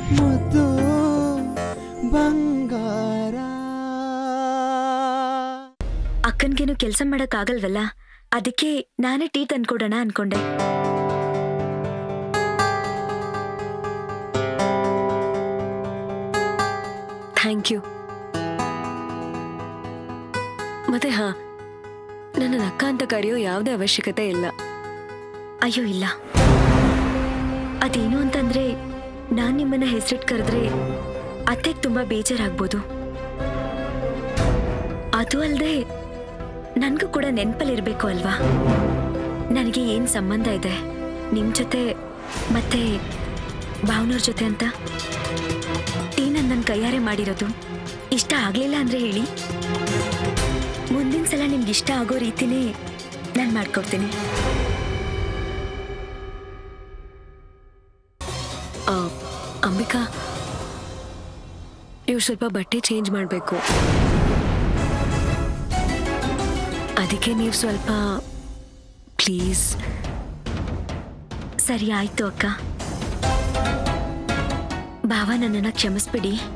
ಮುದ್ದು ಬಂಗಾರ ಅಕ್ಕನ್ಗೇನು ಕೆಲಸ ಮಾಡಕ್ ಆಗಲ್ವಲ್ಲ ಅದಕ್ಕೆ ನಾನೇ ಟೀ ತಂದ್ಕೊಡೋಣ ಅನ್ಕೊಂಡೆ ಥ್ಯಾಂಕ್ ಯು ಮತ್ತೆ ಹಾ ನನ್ನ ಅಕ್ಕ ಅಂತ ಕರೆಯೋ ಯಾವುದೇ ಅವಶ್ಯಕತೆ ಇಲ್ಲ ಅಯ್ಯೋ ಇಲ್ಲ ಅದೇನು ಅಂತಂದ್ರೆ ನಾನ್ ನಿಮ್ಮನ್ನ ಹೆಸರಿಟ್ ಕರೆದ್ರೆ ಅತ್ತೆಗ್ ತುಂಬಾ ಬೇಜಾರಾಗ್ಬೋದು ಅದು ಅಲ್ದೆ ನನ್ಗೂ ಕೂಡ ನೆನ್ಪಲ್ಲಿರ್ಬೇಕು ಅಲ್ವಾ ನನಗೆ ಏನ್ ಸಂಬಂಧ ಇದೆ ನಿಮ್ ಜೊತೆ ಮತ್ತೆ ಭಾವನವ್ರ ಜೊತೆ ಅಂತ ಟೀ ನನ್ನ ಕೈಯಾರೆ ಮಾಡಿರೋದು ಇಷ್ಟ ಆಗ್ಲಿಲ್ಲ ಅಂದ್ರೆ ಹೇಳಿ ಮುಂದಿನ ಸಲ ನಿಮ್ಗೆ ಇಷ್ಟ ಆಗೋ ರೀತಿನೇ ನಾನು ಮಾಡ್ಕೊಡ್ತೀನಿ ಆ, ಅಂಬಿಕಾ ನೀವು ಸ್ವಲ್ಪ ಬಟ್ಟೆ ಚೇಂಜ್ ಮಾಡಬೇಕು ಅದಕ್ಕೆ ನೀವು ಸ್ವಲ್ಪ ಪ್ಲೀಸ್ ಸರಿ ಆಯ್ತು ಅಕ್ಕ ಭಾವ ನನ್ನನ್ನ ಕ್ಷಮಿಸ್ಬಿಡಿ